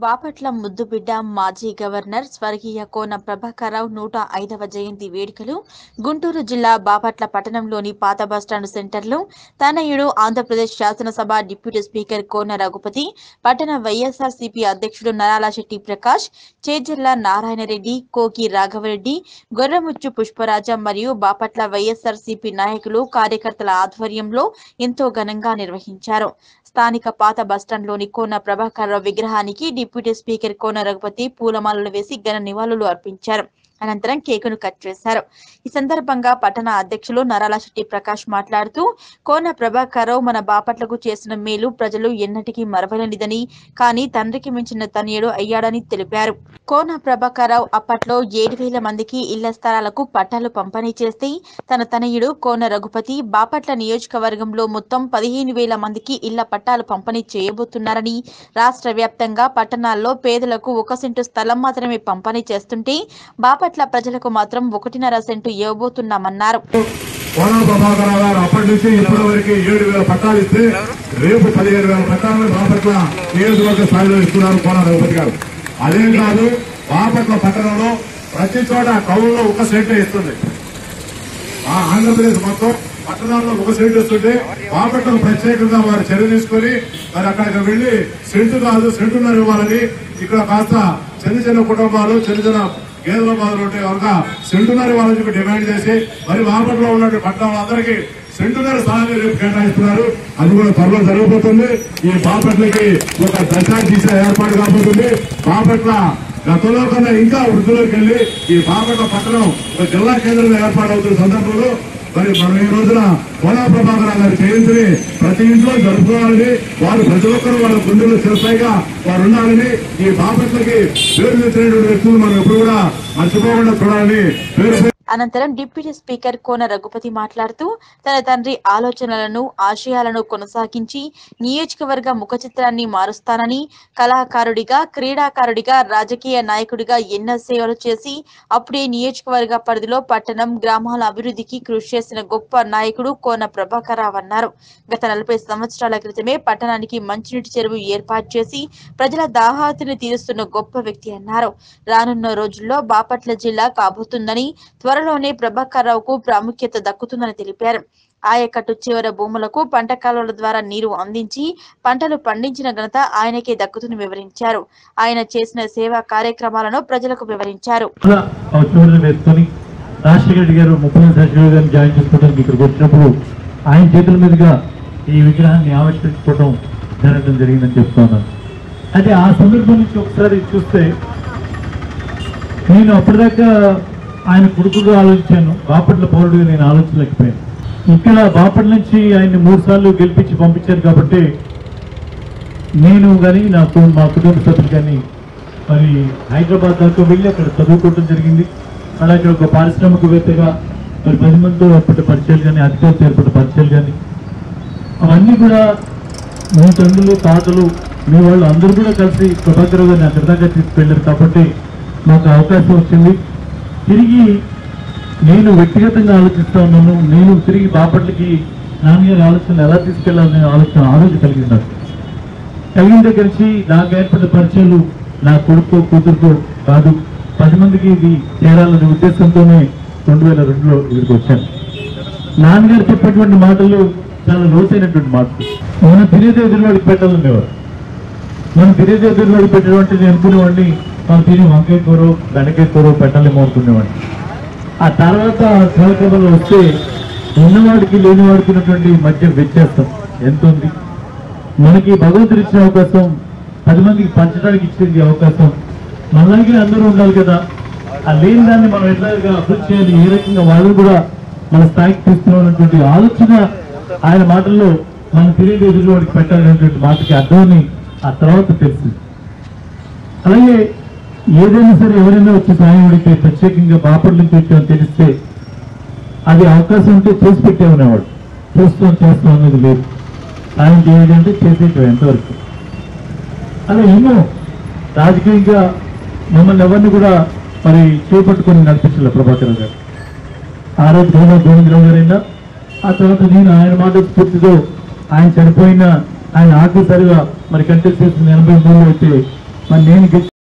బాపట్ల ముద్దుబిడ్డ మాజీ గవర్నర్ స్వర్గీయ కోన ప్రభాకరరావు నూట ఐదవ జయంతి వేడుకలు గుంటూరు జిల్లా బాపట్ల పట్టణంలోని పాత బస్టాండ్ సెంటర్లో తనయుడు ఆంధ్రప్రదేశ్ శాసనసభ డిప్యూటీ స్పీకర్ కోన రఘుపతి పట్టణ వైఎస్ఆర్సీపీ అధ్యక్షుడు నరాల శెట్టి ప్రకాష్ చేజర్ల నారాయణరెడ్డి కోకి రాఘవరెడ్డి గొర్రముచ్చు పుష్పరాజ మరియు బాపట్ల వైఎస్ఆర్సీపీ నాయకులు కార్యకర్తల ఆధ్వర్యంలో ఎంతో ఘనంగా నిర్వహించారు స్థానిక పాత బస్టాండ్లోని కోన ప్రభాకర్రావు విగ్రహానికి డిప్యూటీ స్పీకర్ కోన రఘుపతి పూలమాలలు వేసి ఘన నివాళులు అర్పించారు అనంతరం కేకును కట్ చేశారు ఈ సందర్భంగా పట్టణ అధ్యక్షులు నరాల శెట్టి ప్రకాష్ మాట్లాడుతూ కోన ప్రభాకరరావు మన బాపట్లకు చేసిన మేలు ప్రజలు ఎన్నటికీ మరవలేనిదని కానీ తండ్రికి మించిన తనయుడు అయ్యాడని తెలిపారు కోన ప్రభాకరరావు అప్పట్లో ఏడు వేల మందికి ఇళ్ల స్థలాలకు పట్టాలు పంపిణీ చేస్తే తన తనయుడు కోన రఘుపతి బాపట్ల నియోజకవర్గంలో మొత్తం పదిహేను వేల మందికి ఇళ్ల పట్టాలు పంపిణీ చేయబోతున్నారని రాష్ట్ర వ్యాప్తంగా పట్టణాల్లో పేదలకు ఒక సెంటు స్థలం మాత్రమే పంపిణీ చేస్తుంటే బాపట్ల ప్రజలకు మాత్రం ఒకటిన్నర సెంటు ఇవ్వబోతున్నామన్నారు కోనా ప్రభాకర్ గారు అప్పటి నుంచి ఇప్పటి వరకు ఏడు వేల పట్టాలు ఇస్తే రేపు పదిహేను వేల పట్టాలను బాపట్ల నియోజకవర్గ స్థాయిలో ఇస్తున్నారు కోనా రఘుపతి గారు అదేం కాదు బాపట్ల పట్టణంలో ప్రతి చోట కవుల్లో ఒక సెంటే ఇస్తుంది ఆ ఆంధ్రప్రదేశ్ మొత్తం పట్టణాల్లో ఒక సెంటు ఇస్తుంటే బాపట్లకు ప్రత్యేకంగా వారు చర్య తీసుకొని మరి అక్కడికి వెళ్లి సెంటు కాదు సెంటున్నర ఇవ్వాలని ఇక్కడ కాస్త చిన్న చిన్న కుటుంబాలు చిన్న చిన్న గేదెల బాధలు ఉంటే కనుక సెంటున్నర ఇవ్వాలని చెప్పి డిమాండ్ చేసి మరి బాపట్లో ఉన్న పట్టణాలు అందరికీ సెంటున్నర స్థానాన్ని రేపు కేటాయిస్తున్నారు అది కూడా త్వరలో జరగబోతుంది ఈ బాపట్లకి ఒక దశాబ్ది ఏర్పాటు కాబోతుంది బాపట్ల గతంలో కన్నా ఇంకా వృద్ధిలోకి వెళ్లి ఈ బాపట్ల పట్టణం ఒక జిల్లా కేంద్రంగా ఏర్పాటవుతున్న సందర్భంలో మరి మనం ఈ రోజున కోలా ప్రభాకర్ గారి జయంతిని ప్రతి ఇంట్లో జరుపుకోవాలని వారు ప్రతి ఒక్కరూ వాళ్ళ గుండెలు చిరస్థాయిగా వారు ఉండాలని ఈ బాపట్లకి పేరు తెచ్చినటువంటి వ్యక్తులు మనం ఎప్పుడు కూడా మర్చిపోకుండా చూడాలని పేరు అనంతరం డిప్యూటీ స్పీకర్ కోన రఘుపతి మాట్లాడుతూ తన తండ్రి ఆలోచనలను ఆశయాలను కొనసాగించి నియోజకవర్గ ముఖ చిత్రాన్ని మారుస్తానని కళాకారుడిగా క్రీడాకారుడిగా రాజకీయ నాయకుడిగా ఎన్నో సేవలు చేసి అప్పుడే నియోజకవర్గ పరిధిలో పట్టణం గ్రామాల అభివృద్ధికి కృషి చేసిన గొప్ప నాయకుడు కోన ప్రభాకరరావు అన్నారు గత నలభై సంవత్సరాల క్రితమే పట్టణానికి మంచినీటి చెరువు ఏర్పాటు చేసి ప్రజల దాహాతిని తీరుస్తున్న గొప్ప వ్యక్తి అన్నారు రానున్న రోజుల్లో బాపట్ల జిల్లా కాబోతుందని త్వరలోనే ప్రభాకర్రావుకు ప్రాముఖ్యత దక్కుతుందని తెలిపారు ఆయకట్టు చివర భూములకు పంట కాలువల ద్వారా నీరు అందించి పంటలు పండించిన ఘనత ఆయనకే దక్కుతుందని వివరించారు ఆయన చేసిన సేవా కార్యక్రమాలను ప్రజలకు వివరించారు కూడా ఆ చూడలు వేసుకొని రాజశేఖర రెడ్డి గారు ముప్పై సచివులు గారిని జాయిన్ చేసుకోవడానికి ఇక్కడికి వచ్చినప్పుడు ఆయన చేతుల మీదుగా ఈ విగ్రహాన్ని ఆవిష్కరించుకోవడం జరగడం జరిగిందని చెప్తున్నాను అయితే ఆ సందర్భం నుంచి ఒకసారి చూస్తే నేను అప్పటిదాకా ఆయన కొడుకుగా ఆలోచించాను బాపట్ల పౌరుడిగా నేను ఆలోచించలేకపోయాను ఇక్కడ బాపట్ల నుంచి ఆయన్ని మూడు సార్లు గెలిపించి పంపించారు కాబట్టి నేను కానీ నాకు మా కుటుంబ సభ్యులు కానీ మరి హైదరాబాద్ దాకా వెళ్ళి అక్కడ చదువుకోవడం జరిగింది అలాగే ఒక పారిశ్రామికవేత్తగా మరి పది మందితో ఏర్పడ్డ పరిచయాలు కానీ అధికారులతో ఏర్పడ్డ పరిచయాలు కానీ అవన్నీ కూడా మీ తండ్రులు తాతలు మీ వాళ్ళు అందరూ కూడా కలిసి ప్రభాకర్ గారిని అక్కడి దాకా తీసుకెళ్ళారు కాబట్టి నాకు అవకాశం వచ్చింది తిరిగి నేను వ్యక్తిగతంగా ఆలోచిస్తా ఉన్నాను నేను తిరిగి బాపట్లకి నాన్నగారి ఆలోచన ఎలా తీసుకెళ్లాలనే ఆలోచన ఆ రోజు కలిగింది నాకు కలిగిన దగ్గర నుంచి నాకు ఏర్పడిన పరిచయాలు నా కొడుకు కూతురుతో కాదు పది మందికి ఇది చేరాలనే ఉద్దేశంతోనే రెండు వేల రెండులో ఇక్కడికి వచ్చాను నాన్నగారు చెప్పినటువంటి మాటలు చాలా లోతైనటువంటి మాటలు మనం తినేది ఎదురువాడికి పెట్టాలనేవారు మనం తినేది ఎదురువాడికి పెట్టినటువంటి నేను అనుకునేవాడిని మనం తిని వంకాయ కూర బెండకాయ కూర పెట్టాలేమో అనుకునేవాడిని ఆ తర్వాత కార్యక్రమాలు వస్తే ఉన్నవాడికి లేనివాడికి ఉన్నటువంటి మధ్య వ్యత్యాసం ఎంత ఉంది మనకి భగవంతుడు ఇచ్చిన అవకాశం పది మందికి పంచడానికి ఇచ్చింది అవకాశం మనలాగే అందరూ ఉండాలి కదా ఆ లేని దాన్ని మనం ఎట్లాగా అభివృద్ధి చేయాలి ఏ రకంగా వాళ్ళు కూడా మన స్థాయికి తీసుకురావాలన్నటువంటి ఆలోచన ఆయన మాటల్లో మనం తిరిగి ఎదురువాడికి పెట్టాలనేటువంటి మాటకి అర్థమని ఆ తర్వాత తెలిసింది అలాగే ఏదైనా సరే ఎవరైనా వచ్చి సాయం అడిగితే ప్రత్యేకంగా బాపట్ల నుంచి వచ్చామని తెలిస్తే అది అవకాశం ఉంటే చేసి పెట్టేమనేవాడు చూస్తాం చేస్తాం అనేది లేదు సాయం చేయాలి అంటే చేసేటం ఎంతవరకు అలా ఎన్నో రాజకీయంగా మమ్మల్ని ఎవరిని కూడా మరి చేపట్టుకొని నడిపించాలి ప్రభాకర్ గారు ఆ రోజు గోవింద గోవిందరావు గారైనా ఆ తర్వాత నేను ఆయన మాట స్ఫూర్తితో ఆయన చనిపోయిన ఆయన ఆఖరిసారిగా మరి కంటెస్ట్ చేసిన ఎనభై మూడులో అయితే మరి నేను గెలిచి